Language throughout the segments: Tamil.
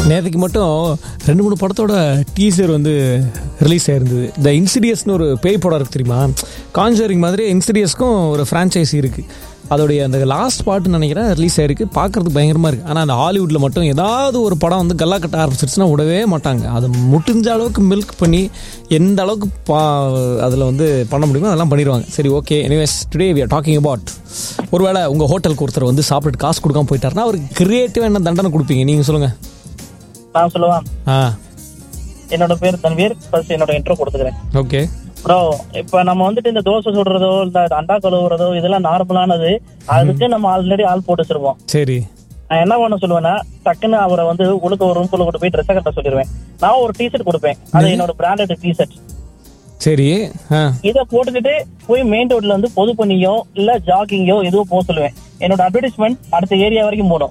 நேற்றுக்கு மட்டும் ரெண்டு மூணு படத்தோட டீசர் வந்து ரிலீஸ் ஆயிருந்தது இந்த இன்சிடியஸ்னு ஒரு பேய் படம் இருக்கு தெரியுமா கான்ஜரிங் மாதிரி இன்சிடியஸ்க்கும் ஒரு ஃப்ரான்ச்சைசி இருக்கு அதோடைய அந்த லாஸ்ட் பாட்டு நினைக்கிறேன் ரிலீஸ் ஆயிருக்கு பார்க்கறதுக்கு பயங்கரமா இருக்கு ஆனால் அந்த ஹாலிவுட்டில் மட்டும் ஏதாவது ஒரு படம் வந்து கல்லா கட்ட ஆரம்பிச்சிருச்சுன்னா விடவே மாட்டாங்க அதை முடிஞ்ச அளவுக்கு மில்க் பண்ணி எந்த அளவுக்கு பா அதில் வந்து பண்ண முடியுமோ அதெல்லாம் பண்ணிடுவாங்க சரி okay anyways today we are talking about ஒருவேளை உங்கள் ஹோட்டலுக்கு ஒருத்தர் வந்து சாப்பிட்டு காசு கொடுக்காம போயிட்டாருன்னா அவருக்கு கிரியேட்டிவாக என்ன தண்டனை கொடுப்பீங்க நீங்கள் சொல்லுங்கள் நான் சொல்லுவேன் ஆ என்னோட பேர் தன்வீர் ஃபர்ஸ்ட் என்னோட இன்ட்ரோ கொடுத்துக்கிறேன் ஓகே ப்ரோ இப்ப நம்ம வந்துட்டு இந்த தோசை சுடுறதோ இல்ல அண்டா கழுவுறதோ இதெல்லாம் நார்மலானது அதுக்கு நம்ம ஆல்ரெடி ஆள் போட்டு வச்சிருப்போம் சரி நான் என்ன பண்ண சொல்லுவேன்னா டக்குன்னு அவரை வந்து உழுக்க ஒரு ரூம்குள்ள கொண்டு போய் ட்ரெஸ் கட்ட சொல்லிடுவேன் நான் ஒரு டிஷர்ட் கொடுப்பேன் அது என்னோட பிராண்டட் டிஷர்ட் சரி ஆ இத போட்டுக்கிட்டு போய் மெயின் ரோட்ல வந்து பொது பண்ணியோ இல்ல ஜாகிங்கோ எதுவும் போக சொல்லுவேன் என்னோட அட்வர்டைஸ்மெண்ட் அடுத்த ஏரியா வரைக்கும் போகணும்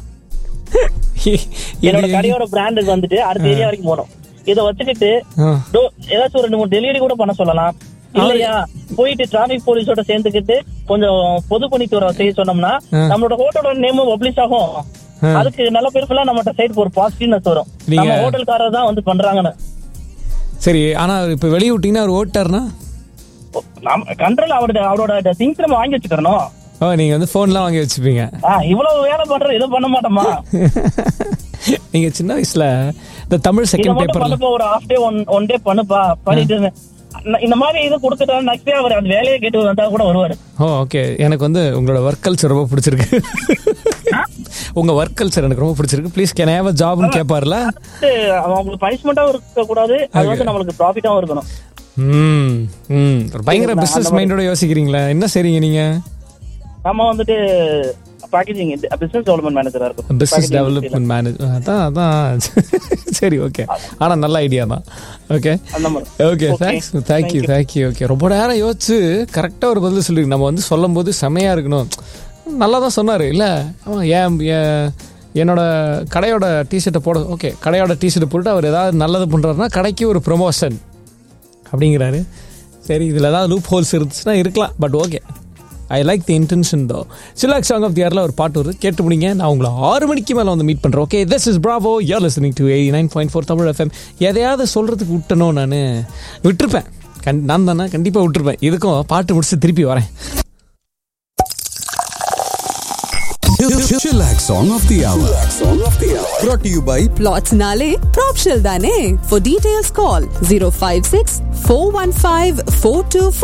என்னோட கடையோட பிராண்டுக்கு வந்துட்டு அடுத்த ஏரியா வரைக்கும் போகணும் இத வச்சுக்கிட்டு ஆ டோ- ஏதாச்சும் ஒரு ரெண்டு மூணு டெலிவரி கூட பண்ண சொல்லலாம் இல்லையா போயிட்டு டிராபிக் போலீஸோட சேர்ந்துக்கிட்டு கொஞ்சம் பொது பணித்துறை செய்ய சொன்னோம்னா நம்மளோட ஹோட்டலோட நேமும் பப்ளிஷ் ஆகும் அதுக்கு நல்ல பேருக்குலாம் நம்மகிட்ட சைடு ஒரு பாசிட்டிவ்னஸ் வரும் நீங்க- நம்ம ஹோட்டல்காரர் தான் வந்து பண்றாங்கன்னு சரி ஆனால் இப்போ வெளியே விட்டீங்கன்னா அவர் ஓட்டாருனா கண்ட்ரோல் அவரோட அவரோட திங்ஸ் நம்ம வாங்கி வச்சுக்கிறணும் ஓ நீங்கள் வந்து ஃபோன்லாம் வாங்கி வச்சுப்பீங்க ஆ, இவ்வளவு வேலை பண்றது எதுவும் பண்ண மாட்டோமா நீங்கள் சின்ன வயசில் இந்த தமிழ் இத செகண்ட் மட்டும் பேப்பரில் பண்ணுப்பா ஒரு half day one one day பண்ணுப்பா பண்ணிட்டு ந- இந்த மாதிரி இது கொடுத்துட்டா நெக்ஸ்ட் டே அவர் அந்த வேலையை கேட்டு வந்தா கூட வருவாரு ஓ ஓகே எனக்கு வந்து உங்களோட ஒர்க் கல்ச்சர் ரொம்ப பிடிச்சிருக்கு உங்கள் ஒர்க் கல்ச்சர் எனக்கு ரொம்ப பிடிச்சிருக்கு ப்ளீஸ் கேன் ஹேவ் அ ஜாப்னு கேட்பார்ல வந்து அவங்களுக்கு பனிஷ்மெண்டாவும் இருக்க கூடாது அது வந்து நம்மளுக்கு ப்ராஃபிட்டாவும் இருக்கணும் ம் ம் ஒரு பயங்கர பிஸ்னஸ் மைண்டோட யோசிக்கிறீங்களா என்ன சரிங்க நீங்கள் நம்ம வந்துட்டு பேக்கேஜிங் பிசினஸ் டெவலப்மெண்ட் மேனேஜரா இருக்கும் பிஸ்னஸ் Packaging டெவலப்மெண்ட் மேனேஜ் அதான் அதான் சரி ஓகே ஆனால் நல்ல ஐடியா தான் ஓகே அந்த மாதிரி okay thanks thank you thank you okay ரொம்ப நேரம் யோசிச்சு கரெக்டாக ஒரு பதில் சொல்லி நம்ம வந்து சொல்லும் போது செமையாக இருக்கணும் நல்லா தான் சொன்னார் இல்லை ஆமாம் ஏன் ஏன் என்னோட கடையோட டிஷர்ட்டை போட ஓகே கடையோட டிஷர்ட்டை போட்டு அவர் ஏதாவது நல்லது பண்ணுறாருன்னா கடைக்கு ஒரு ப்ரொமோஷன் அப்படிங்கிறாரு சரி இதில் ஏதாவது லூப் ஹோல்ஸ் இருந்துச்சுன்னா இருக்கலாம் but okay I like the intention though சிலாக் சாங் ஆஃப் தி இயரில் ஒரு பாட்டு வருது கேட்டு முடிங்க நான் உங்களை ஆறு மணிக்கு மேலே வந்து மீட் பண்ணுறேன் okay this is Bravo you're listening to eighty nine point four Tamil FM எதையாவது சொல்கிறதுக்கு விட்டனோ நான் விட்டுருப்பேன் கண் நான் தானே கண்டிப்பாக விட்டுருப்பேன் இதுக்கும் பாட்டு முடிச்சு திருப்பி வரேன் Chillax Song of the Hour. Song of the Hour. Brought to you by Plots Nale, Propshell Dane. For details, call 056 415 424